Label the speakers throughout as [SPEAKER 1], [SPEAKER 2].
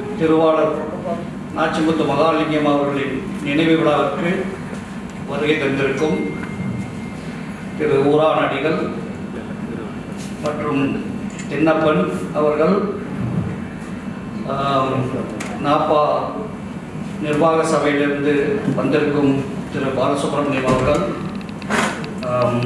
[SPEAKER 1] திருவாளர் நாச்சிமுத்து மகாலிங்கம் அவர்களின் நினைவு விழாவிற்கு வருகை தந்திருக்கும் திரு ஊரானடிகள் மற்றும் தின்னப்பன் அவர்கள் ஆம், நாப்பா நிர்வாக சபையிலிருந்து வந்திருக்கும் திரு பாலசுப்ரமணியம் அவர்கள் ஆம்,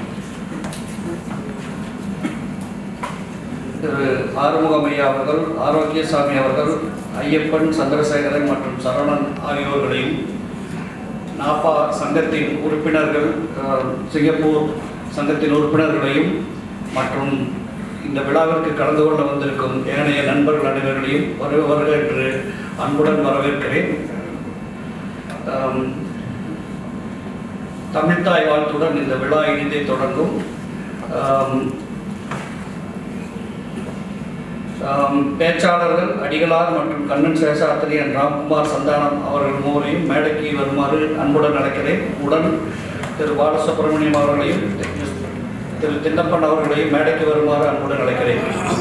[SPEAKER 1] திரு ஆறுமுகம் ஐயா அவர்கள் ஆரோக்கியசாமி அவர்கள் ஐயப்பன் சந்திரசேகரன் மற்றும் சரவணன் ஆகியோர்களையும் நாப்பா சங்கத்தின் உறுப்பினர்கள் அஹ், சிங்கப்பூர் சங்கத்தின் உறுப்பினர்களையும் மற்றும் இந்த விழாவிற்கு கலந்து கொள்ள வந்திருக்கும் ஏனைய நண்பர்கள் அனைவர்களையும் வருக வருக என்று அன்புடன் வரவேற்கிறேன் ஆம், தமிழ்த்தாய் வாழ்த்துடன் இந்த விழா இனிதே தொடங்கும் ஆம், ஆம், பேச்சாளர்கள் அடிகளார் மற்றும் கண்ணன் சேஷாத்திரியன் ராம்குமார் சந்தானம் அவர்கள் மூவரையும் மேடைக்கு வருமாறு அன்புடன் அழைக்கிறேன் உடன் திரு பாலசுப்ரமணியம் அவர்களையும் திரு தின்னப்பன் அவர்களையும் மேடைக்கு வருமாறு அன்புடன் அழைக்கிறேன்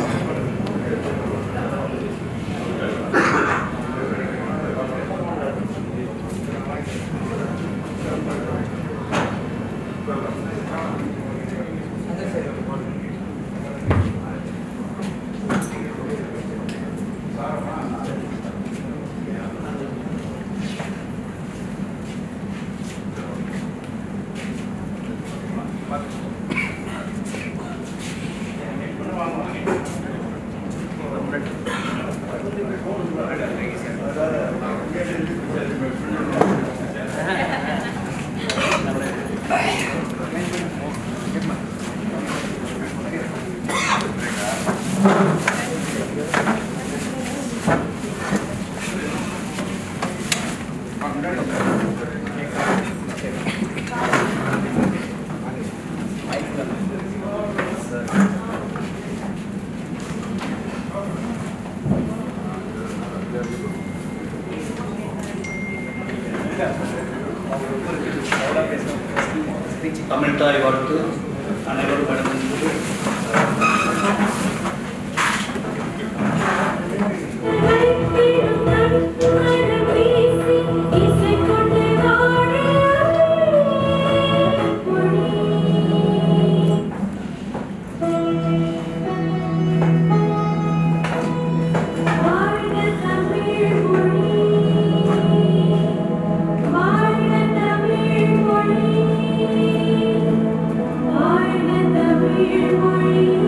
[SPEAKER 1] தமிழ்த்தாய் வாழ்த்து அனைவரும் அடைந்து
[SPEAKER 2] தமிழ் மொழி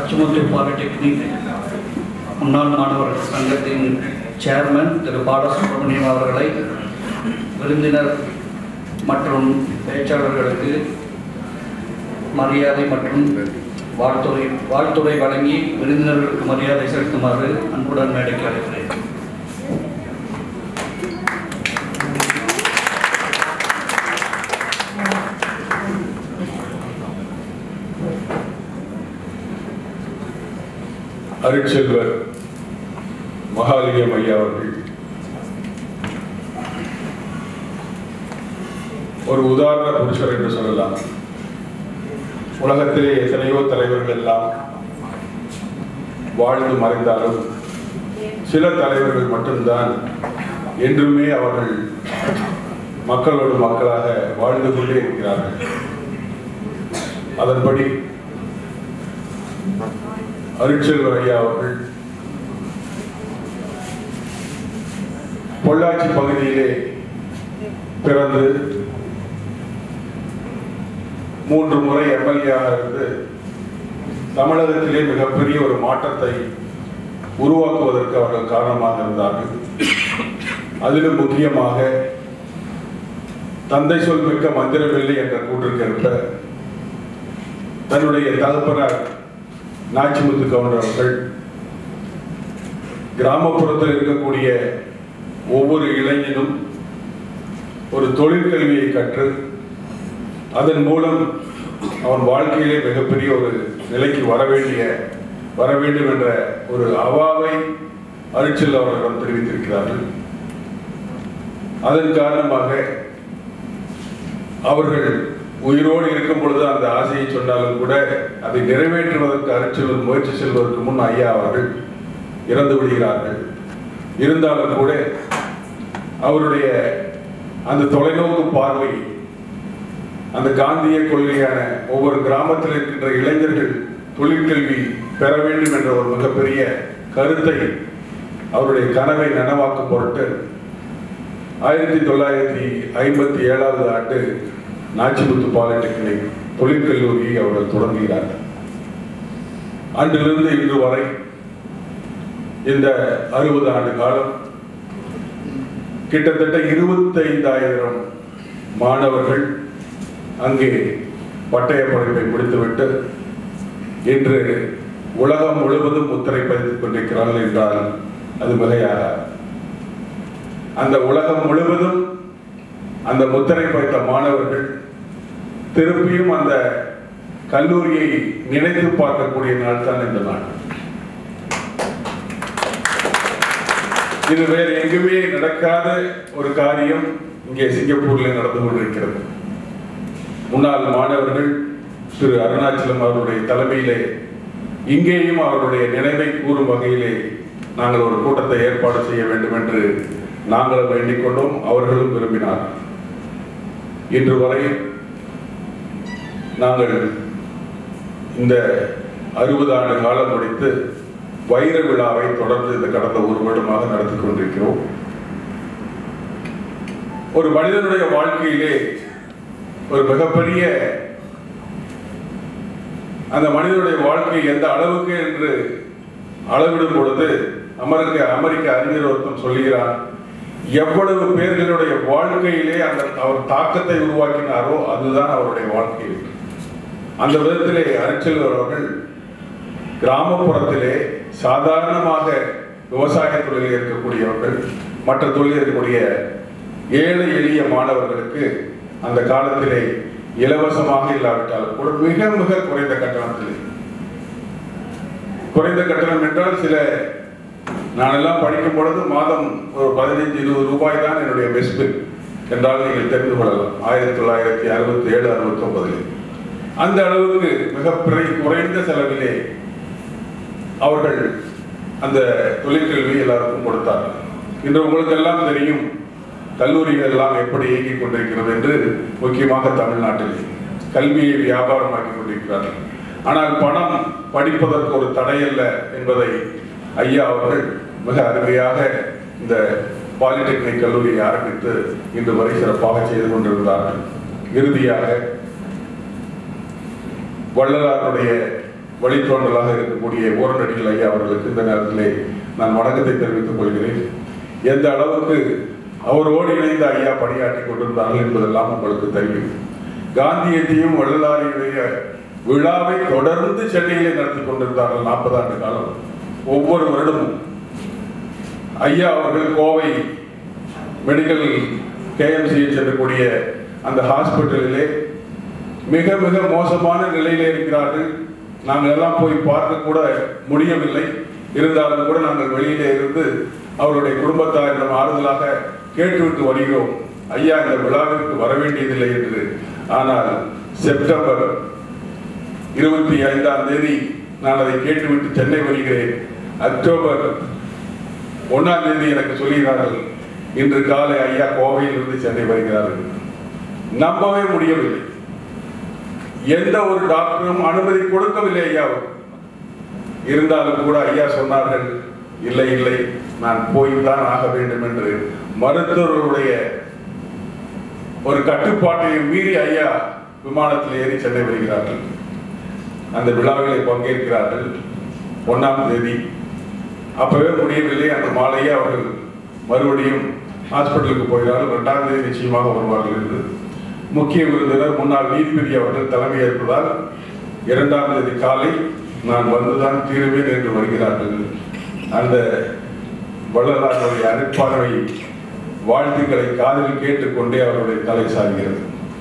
[SPEAKER 1] அச்சுமுத்து பாலிடெக்னிக் முன்னாள் மாணவர்கள் சங்கத்தின் சேர்மன் திரு பாலசுப்ரமணியம் அவர்களை விருந்தினர் மற்றும் பேச்சாளர்களுக்கு மரியாதை மற்றும் வாழ்த்துறை வாழ்த்துறை வழங்கி விருந்தினர்களுக்கு மரியாதை செலுத்துமாறு அன்புடன் மேடைக்கு அழைக்கிறேன்
[SPEAKER 2] அருட்செல்வர் மகாலிங்கம் ஐயா அவர்கள் ஒரு உதாரண புருஷர் என்று சொல்லலாம் உலகத்திலே எத்தனையோ தலைவர்கள் எல்லாம் வாழ்ந்து மறைந்தாலும் சில தலைவர்கள் மட்டும்தான் என்றுமே அவர்கள் மக்களோடு மக்களாக வாழ்ந்து கொண்டே இருக்கிறார்கள் அதன்படி அருட்செல்வர் ஐயா அவர்கள் பொள்ளாச்சி பகுதியிலே பிறந்து மூன்று முறை எம்எல்ஏவாக இருந்து தமிழகத்திலே மிகப்பெரிய ஒரு மாற்றத்தை உருவாக்குவதற்கு அவர்கள் காரணமாக இருந்தார்கள் அதிலும் முக்கியமாக தந்தை சொல் மிக்க மந்திரமில்லை என்ற கூற்றுக்கேற்ப தன்னுடைய தகப்பனார் நாச்சிமுத்து கவுண்டர் அவர்கள் கிராமப்புறத்தில் இருக்கக்கூடிய ஒவ்வொரு இளைஞனும் ஒரு தொழிற்கல்வியை கற்று அதன் மூலம் அவன் வாழ்க்கையிலே மிகப்பெரிய ஒரு நிலைக்கு வர வேண்டிய வர வேண்டும் என்ற ஒரு அவாவை அருட்செல் அவர்களிடம் தெரிவித்திருக்கிறார்கள் அதன் காரணமாக அவர்கள் உயிரோடு இருக்கும் பொழுது அந்த ஆசையை சொன்னாலும் கூட அதை நிறைவேற்றுவதற்கு அருட்செல்வர் முயற்சி செல்வதற்கு முன் ஐயா அவர்கள் இறந்து விடுகிறார்கள் இருந்தாலும் கூட அவருடைய அந்த தொலைநோக்கு பார்வை அந்த காந்திய கொள்கையான ஒவ்வொரு கிராமத்தில் இருக்கின்ற இளைஞர்கள் தொழிற்கல்வி பெற வேண்டும் என்ற ஒரு மிகப்பெரிய கருத்தை அவருடைய கனவை நனவாக்கும் பொருட்டு ஆயிரத்தி தொள்ளாயிரத்தி ஐம்பத்தி ஏழாவது ஆண்டு நாச்சிமுத்து பாலிடெக்னிக் தொழிற்கல்லூரியை அவர்கள் தொடங்குகிறார்கள் அன்றிலிருந்து இன்று வரை இந்த அறுபது ஆண்டு காலம் கிட்டத்தட்ட இருபத்தைந்தாயிரம் மாணவர்கள் அங்கே பட்டய படிப்பை முடித்துவிட்டு இன்று உலகம் முழுவதும் முத்திரை பதித்துக் கொண்டிருக்கிறார்கள் என்றால் அது மிகையாக அந்த உலகம் முழுவதும் அந்த முத்திரை பதித்த மாணவர்கள் திருப்பியும் அந்த கல்லூரியை நினைத்து பார்க்கக்கூடிய நாள் தான் இந்த நாள் இது வேறு எங்குமே நடக்காத ஒரு காரியம் இங்கே சிங்கப்பூரில் நடந்து கொண்டிருக்கிறது முன்னாள் மாணவர்கள் திரு அருணாச்சலம் அவருடைய தலைமையிலே இங்கேயும் அவருடைய நினைவை கூறும் வகையிலே நாங்கள் ஒரு கூட்டத்தை ஏற்பாடு செய்ய வேண்டும் என்று நாங்களும் வேண்டிக் கொண்டோம் அவர்களும் விரும்பினார் இன்று வரை நாங்கள் இந்த அறுபது ஆண்டு காலம் முடித்து வைர விழாவை தொடர்ந்து இந்த கடந்த ஒரு வருடமாக நடத்தி கொண்டிருக்கிறோம் ஒரு மனிதனுடைய வாழ்க்கையிலே ஒரு மிகப்பெரிய அந்த மனிதனுடைய வாழ்க்கை எந்த அளவுக்கு என்று அளவிடும் பொழுது அமெரிக்க அமெரிக்க அறிஞர் ஒருத்தன் சொல்லுகிறான் எவ்வளவு பேர்களுடைய வாழ்க்கையிலே அந்த அவர் தாக்கத்தை உருவாக்கினாரோ அதுதான் அவருடைய வாழ்க்கை அந்த விதத்திலே அரிச்சல்வர் அவர்கள் கிராமப்புறத்திலே சாதாரணமாக விவசாய தொழிலில் இருக்கக்கூடியவர்கள் மற்ற தொழிலில் இருக்கக்கூடிய ஏழை எளிய மாணவர்களுக்கு அந்த காலத்திலே இலவசமாக இல்லாவிட்டாலும் கூட மிக மிக குறைந்த கட்டணத்தில் குறைந்த கட்டணம் என்றால் சில நான் எல்லாம் படிக்கும் பொழுது மாதம் ஒரு பதினைஞ்சு இருபது ரூபாய் தான் என்னுடைய மெஸ் பில் என்றால் நீங்கள் தெரிந்து கொள்ளலாம் ஆயிரத்தி தொள்ளாயிரத்தி அறுபத்தி ஏழு அறுபத்தி ஒன்பதில் அந்த அளவுக்கு மிக பிறை- குறைந்த செலவிலே அவர்கள் அந்த தொழிற்கல்வி எல்லாருக்கும் கொடுத்தார்கள் இன்று உங்களுக்கு எல்லாம் தெரியும் கல்லூரிகள் எல்லாம் எப்படி இயங்கிக் கொண்டிருக்கிறது என்று முக்கியமாக தமிழ்நாட்டில் கல்வியை வியாபாரமாக்கி கொண்டிருக்கிறார்கள் ஆனால் பணம் படிப்பதற்கு ஒரு தடையல்ல என்பதை ஐயா அவர்கள் மிக அருமையாக இந்த பாலிடெக்னிக் கல்லூரியை ஆரம்பித்து இன்று வரை சிறப்பாக செய்து கொண்டிருந்தார்கள் இறுதியாக வள்ளலாருடைய வழித்தோன்றலாக இருக்கக்கூடிய ஓரநடிகள் ஐயா அவர்களுக்கு இந்த நேரத்திலே நான் வணக்கத்தை தெரிவித்துக் கொள்கிறேன் எந்த அளவுக்கு அவரோடு இணைந்த ஐயா பணியாற்றி கொண்டிருந்தார்கள் என்பதெல்லாம் உங்களுக்கு தெரியும் காந்தியத்தையும் வள்ளலாரியுடைய விழாவை தொடர்ந்து சென்னையிலே நடத்தி கொண்டிருந்தார்கள் நாற்பது ஆண்டு காலம் ஒவ்வொரு வருடமும் ஐயா அவர்கள் கோவை மெடிக்கல் கேஎம்சியில் செல்லக்கூடிய அந்த ஹாஸ்பிட்டலிலே மிக மிக மோசமான நிலையிலே இருக்கிறார்கள் நாங்கள் எல்லாம் போய் பார்க்க கூட முடியவில்லை இருந்தாலும் கூட நாங்கள் வெளியிலே இருந்து அவருடைய குடும்பத்தாரிடம் ஆறுதலாக கேட்டுவிட்டு வருகிறோம் ஐயா இந்த விழாவிற்கு வர வேண்டியதில்லை என்று ஆனால் செப்டம்பர் இருபத்தி ஐந்தாம் தேதி நான் அதை கேட்டுவிட்டு சென்னை வருகிறேன் அக்டோபர் ஒன்னாம் தேதி எனக்கு சொல்கிறார்கள் இன்று காலை ஐயா கோவையில் இருந்து சென்னை வருகிறார்கள் நம்பவே முடியவில்லை எந்த ஒரு டாக்டரும் அனுமதி கொடுக்கவில்லை ஐயாவுக்கு இருந்தாலும் கூட ஐயா சொன்னார்கள் இல்லை இல்லை நான் போய்தான் ஆக வேண்டும் என்று மருத்துவர்களுடைய ஒரு கட்டுப்பாட்டை மீறி ஐயா விமானத்தில் ஏறி சென்னை வருகிறார்கள் அந்த விழாவிலே பங்கேற்கிறார்கள் ஒன்னாம் தேதி அப்பவே முடியவில்லை அந்த மாலையே அவர்கள் மறுபடியும் ஹாஸ்பிட்டலுக்கு போகிறார்கள் இரண்டாம் தேதி நிச்சயமாக வருவார்கள் என்று முக்கிய விருந்தினர் முன்னாள் நீதிபதி அவர்கள் தலைமை ஏற்பதால் இரண்டாம் தேதி காலை நான் வந்துதான் தீருவேன் என்று வருகிறார்கள் அந்த வள்ளலாருடைய அனுப்பார்வை வாழ்த்துக்களை காதில் கேட்டுக்கொண்டே அவருடைய தலை சாய்கிறது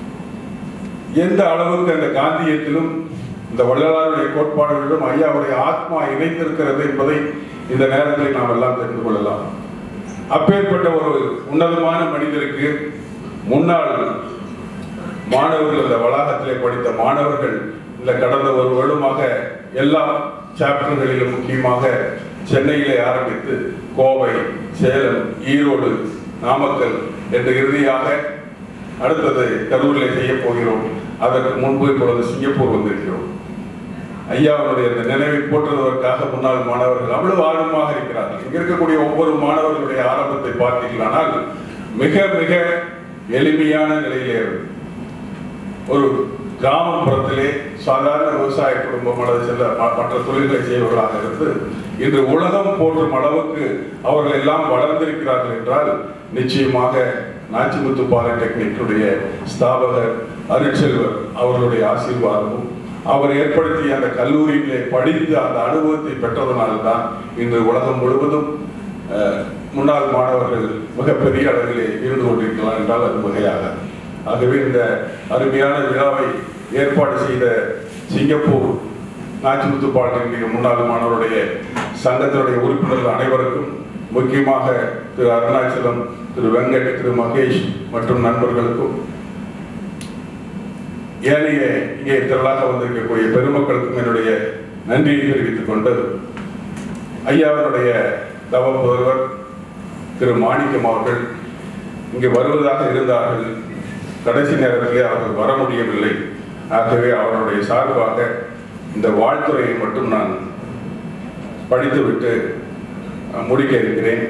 [SPEAKER 2] எந்த அளவுக்கு அந்த காந்தியத்திலும் இந்த வள்ளலாருடைய கோட்பாடுகளிலும் ஐயாவுடைய ஆத்மா இணைந்திருக்கிறது என்பதை இந்த நேரத்தில் நாம் எல்லாம் தெரிந்து கொள்ளலாம் அப்பேற்பட்ட ஒரு உன்னதமான மனிதருக்கு முன்னாள் மாணவர்கள் இந்த வளாகத்திலே படித்த மாணவர்கள் இந்த கடந்த ஒரு வருடமாக எல்லா சாப்டர்களிலும் முக்கியமாக சென்னையிலே ஆரம்பித்து கோவை சேலம் ஈரோடு நாமக்கல் என்று இறுதியாக அடுத்தது கரூரிலே செய்ய போகிறோம் அதற்கு முன்பு இப்பொழுது சிங்கப்பூர் வந்திருக்கிறோம் ஐயாவுடைய அந்த நினைவை போற்றுவதற்காக முன்னாள் மாணவர்கள் அவ்வளவு ஆர்வமாக இருக்கிறார்கள் இங்க இருக்கக்கூடிய ஒவ்வொரு மாணவர்களுடைய ஆரம்பத்தை பார்த்தீர்களானால் மிக மிக எளிமையான நிலையிலே இருக்கு. ஒரு கிராமப்புறத்திலே சாதாரண விவசாய குடும்பம் அல்லது சில ம- மற்ற தொழில்களை செய்பவர்களாக இருந்து இன்று உலகம் போற்றும் அளவுக்கு அவர்கள் எல்லாம் வளர்ந்திருக்கிறார்கள் என்றால் நிச்சயமாக நாச்சிமுத்து பாலிடெக்னிக்குடைய ஸ்தாபகர் அருட்செல்வர் அவர்களுடைய ஆசீர்வாதமும் அவர் ஏற்படுத்திய அந்த கல்லூரியிலே படித்து அந்த அனுபவத்தை பெற்றதனால்தான் இன்று உலகம் முழுவதும் அஹ், முன்னாள் மாணவர்கள் மிகப்பெரிய அளவிலே இருந்து கொண்டிருக்கலாம் என்றால் அது மிகையாக ஆகவே இந்த அருமையான விழாவை ஏற்பாடு செய்த சிங்கப்பூர் நாச்சிமுத்து பாலிடெக்னிக் முன்னாள் மாணவருடைய சங்கத்தினுடைய உறுப்பினர்கள் அனைவருக்கும் முக்கியமாக திரு அருணாச்சலம் திரு வெங்கட் திரு மகேஷ் மற்றும் நண்பர்களுக்கும் ஏனைய இங்கே திரளாக வந்திருக்கக்கூடிய பெருமக்களுக்கும் என்னுடைய நன்றியை தெரிவித்துக் கொண்டு ஐயாவினுடைய தவ புதல்வர் திரு மாணிக்கம் அவர்கள் இங்கே வருவதாக இருந்தார்கள் கடைசி நேரத்திலே அவர்கள் வர முடியவில்லை ஆகவே அவருடைய சார்பாக இந்த வாழ்த்துறையை மட்டும் நான் படித்துவிட்டு அஹ், முடிக்க இருக்கிறேன்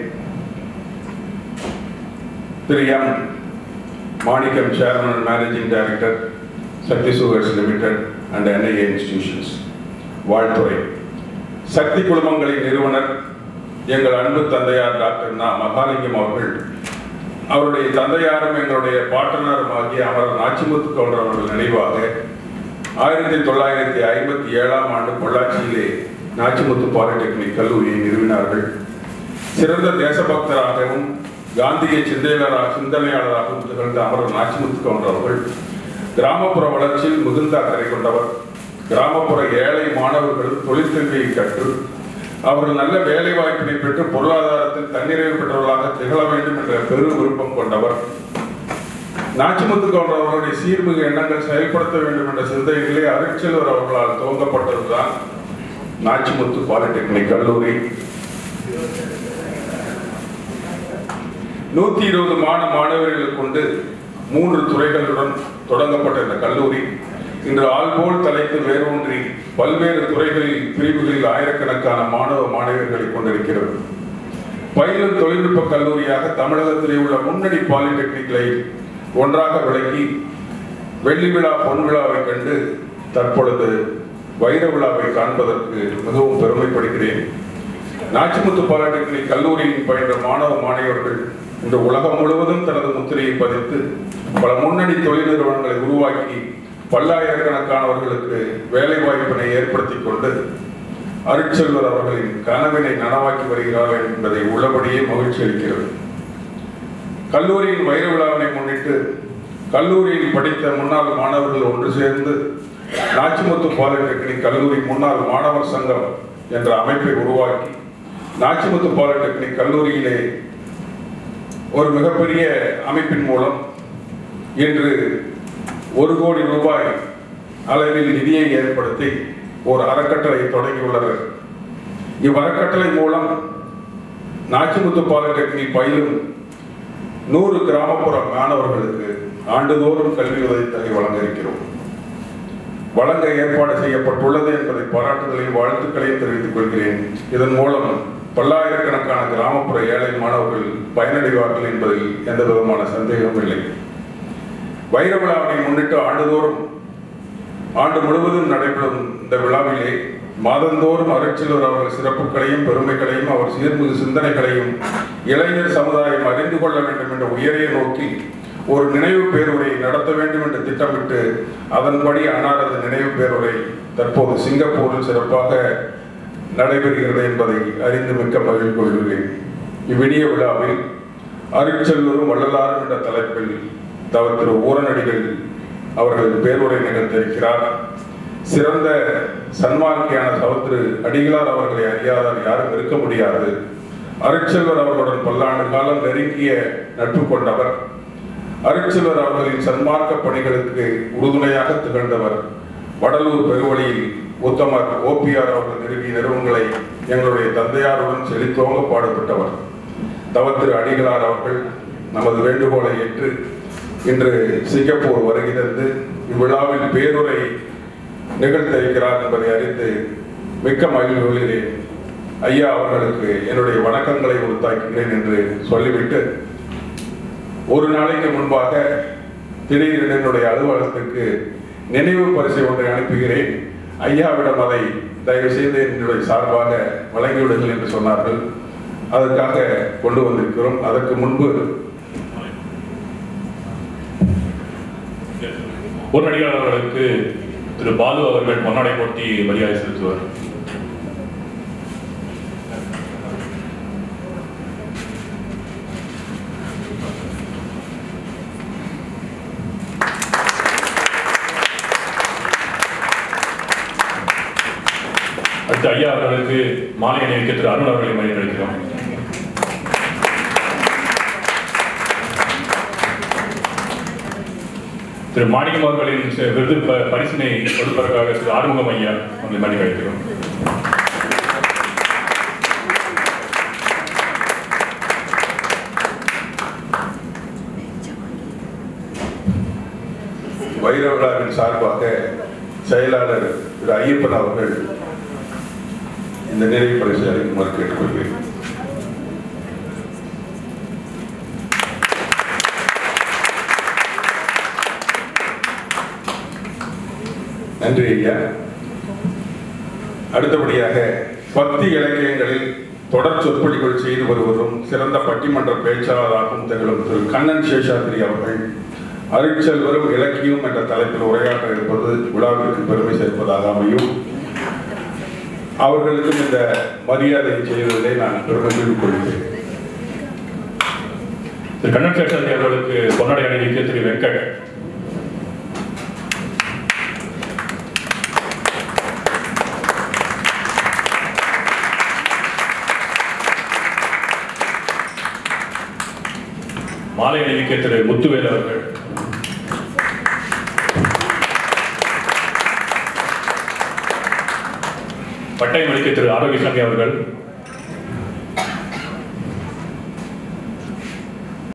[SPEAKER 2] திரு M Manickam chairman and managing director Sakthi sugars limited and NIA institutions வாழ்த்துறை சக்தி குழுமங்களின் நிறுவனர் எங்கள் அன்பு தந்தையார் டாக்டர் நா மகாலிங்கம் அவர்கள் அவருடைய தந்தையாரும் எங்களுடைய பாட்டனாரும் ஆகிய அமரர் நாச்சிமுத்து கவுண்டர் அவர்கள் நினைவாக ஆயிரத்தி தொள்ளாயிரத்தி ஐம்பத்தி ஏழாம் ஆண்டு பொள்ளாச்சியிலே நாச்சிமுத்து பாலிடெக்னிக் கல்லூரியை நிறுவினார்கள் சிறந்த தேசபக்தராகவும் காந்திய சிந்தனையாளராக சிந்தனையாளராகவும் திகழ்ந்த அமரர் நாச்சிமுத்து கவுண்டர் அவர்கள் கிராமப்புற வளர்ச்சியில் மிகுந்த அக்கறை கொண்டவர் கிராமப்புற ஏழை மாணவர்கள் தொழிற்கல்வியை கற்று அவர்கள் நல்ல வேலை வாய்ப்பினை பெற்று பொருளாதாரத்தில் தன்னிறைவு பெற்றவர்களாக திகழ வேண்டும் என்ற பெரு விருப்பம் கொண்டவர் நாச்சிமுத்து கவுண்டர் அவர்களுடைய சீர்மிகு எண்ணங்கள் செயல்படுத்த வேண்டும் என்ற சிந்தனைகளே அருட்செல்வர் அவர்களால் துவங்கப்பட்டதுதான் நாச்சிமுத்து பாலிடெக்னிக் கல்லூரி நூத்தி இருபது மாண மாணவர்கள் கொண்டு மூன்று துறைகளுடன் தொடங்கப்பட்ட இந்த கல்லூரி இன்று ஆள்போல் தலைத்து வேரூன்றி பல்வேறு துறைகளில் பிரிவுகளில் ஆயிரக்கணக்கான மாணவ மாணவியர்களை கொண்டிருக்கிறது பயிலும் தொழில்நுட்ப கல்லூரியாக தமிழகத்திலே உள்ள முன்னணி பாலிடெக்னிக்களை ஒன்றாக விளக்கி வெள்ளி விழா பொன் விழாவை கண்டு தற்பொழுது வைர விழாவை காண்பதற்கு மிகவும் பெருமைப்படுகிறேன் நாச்சிமுத்து பாலிடெக்னிக் கல்லூரியில் பயின்ற மாணவ மாணவியர்கள் இந்த உலகம் முழுவதும் தனது முத்திரையை பதித்து பல முன்னணி தொழில் நிறுவனங்களை உருவாக்கி பல்லாயிரக்கணக்கானவர்களுக்கு வேலை வாய்ப்பினை ஏற்படுத்திக் கொண்டு அருட்செல்வர் அவர்களின் கனவினை நனவாக்கி வருகிறார்கள் என்பதை உள்ளபடியே மகிழ்ச்சி அளிக்கிறது கல்லூரியின் வைர விழாவினை முன்னிட்டு கல்லூரியில் படித்த முன்னாள் மாணவர்கள் ஒன்று சேர்ந்து நாச்சிமுத்து பாலிடெக்னிக் கல்லூரி முன்னாள் மாணவர் சங்கம் என்ற அமைப்பை உருவாக்கி நாச்சிமுத்து பாலிடெக்னிக் கல்லூரியிலே ஒரு மிகப்பெரிய அமைப்பின் மூலம் இன்று ஒரு கோடி ரூபாய் அளவில் நிதியை ஏற்படுத்தி ஒரு அறக்கட்டளை தொடங்கியுள்ளனர் இவ்வறக்கட்டளை மூலம் நாச்சிமுத்து பாலிடெக்னிக் பயிலும் நூறு கிராமப்புற மாணவர்களுக்கு ஆண்டுதோறும் கல்வி உதவித்தொகை வழங்க இருக்கிறோம் வழங்க ஏற்பாடு செய்யப்பட்டுள்ளது என்பதை பாராட்டுதலையும் வாழ்த்துக்களையும் தெரிவித்துக் கொள்கிறேன் இதன் மூலம் பல்லாயிரக்கணக்கான கிராமப்புற ஏழை மாணவர்கள் பயனடைவார்கள் என்பதில் எந்த விதமான சந்தேகமும் இல்லை வைர விழாவினை முன்னிட்டு ஆண்டுதோறும் ஆண்டு முழுவதும் நடைபெறும் இந்த விழாவிலே மாதந்தோறும் அருட்சிலர் அவர்கள் சிறப்புகளையும் பெருமைகளையும் அவர் சீர்மிகு சிந்தனைகளையும் இளைஞர் சமுதாயம் அறிந்து கொள்ள வேண்டும் என்ற உயரிய நோக்கி ஒரு நினைவு பேருரை நடத்த வேண்டும் என்று திட்டமிட்டு அதன்படி அன்னாரது நினைவு பேருரை தற்போது சிங்கப்பூரில் சிறப்பாக நடைபெறுகிறது என்பதை அறிந்து மிக்க மகிழ்ச்சி கொள்கிறேன் இவ்விடிய விழாவில் அருட்செல்வரும் வள்ளலாரும் என்ற தலைப்பில் தவ திரு ஊரநடிகள் அவர்கள் பேருரை நிகழ்த்திருக்கிறார் சிறந்த சன்மார்க்கியான சகோதரு அடிகளார் அவர்களை அறியாதார் யாரும் இருக்க முடியாது அருட்செல்வர் அவர்களுடன் பல்லாண்டு காலம் நெருங்கிய நட்பு கொண்டவர் அருட்செல்வர் அவர்களின் சன்மார்க்க பணிகளுக்கு உறுதுணையாக திகழ்ந்தவர் வடலூர் பெருவழியில் உத்தமர் ஓபிஆர் அவர்கள் நிறுவிய நிறுவனங்களை எங்களுடைய தந்தையாருடன் செழித்தோங்க பாடுபட்டவர் தவத்திரு அடிகளார் அவர்கள் நமது வேண்டுகோளை ஏற்று இன்று சிங்கப்பூர் வருகை தந்து இவ்விழாவில் பேருரை நிகழ்த்த இருக்கிறார் என்பதை அறிந்து மிக்க மகிழ்வு கொள்கிறேன் ஐயா அவர்களுக்கு என்னுடைய வணக்கங்களை உறுத்தாக்குகிறேன் என்று சொல்லிவிட்டு ஒரு நாளைக்கு முன்பாக திடீரென என்னுடைய அலுவலகத்துக்கு நினைவு பரிசை ஒன்றை அனுப்புகிறேன் ஐயாவிடம் அதை தயவு செய்து என்னுடைய சார்பாக வழங்கிவிடுங்கள் என்று சொன்னார்கள் அதற்காக கொண்டு வந்திருக்கிறோம் அதற்கு முன்பு
[SPEAKER 3] பொன்னடியார் அவர்களுக்கு திரு பாலு அவர்கள் பொன்னாடை போட்டி மரியாதை செலுத்துவார் அடுத்து ஐயா அவர்களுக்கு மாலை அணிவிக்க திரு அருண் அவர்களை மரியாதை அளிக்கிறோம் திரு மாணிக்கம் அவர்களின் ச- விருது ப- பரிசினை கொடுப்பதற்காக திரு ஆறுமுகம் ஐயா அவர்களை மரியாதை அளிக்கிறோம்
[SPEAKER 2] வைர விழாவின் சார்பாக செயலாளர் திரு ஐயப்பன் அவர்கள் இந்த நினைவு பரிசை அளிக்குமாறு கேட்டுக்கொள்கிறேன் நன்றி ஐயா அடுத்தபடியாக பக்தி இலக்கியங்களில் தொடர் சொற்பொழிகள் செய்து வருவதும் சிறந்த பட்டிமன்ற பேச்சாளராகவும் திகழும் திரு கண்ணன் சேஷாத்ரி அவர்கள் அருட்செல்வரும் இலக்கியம் என்ற தலைப்பில் உரையாற்ற இருப்பது விழாவிற்கு பெருமை சேர்ப்பதாக அமையும் அவர்களுக்கும் இந்த மரியாதை செய்வதிலே நான் பெருமை கொள்கிறேன்
[SPEAKER 3] திரு கண்ணன் சேஷாதி அவர்களுக்கு பொன்னாடை அணிவிக்க திரு வெங்கட் மாலை அணிவிக்க திரு முத்துவேல் அவர்கள் பட்டயம் அளிக்க திரு ஆரோக்கியசாமி அவர்கள்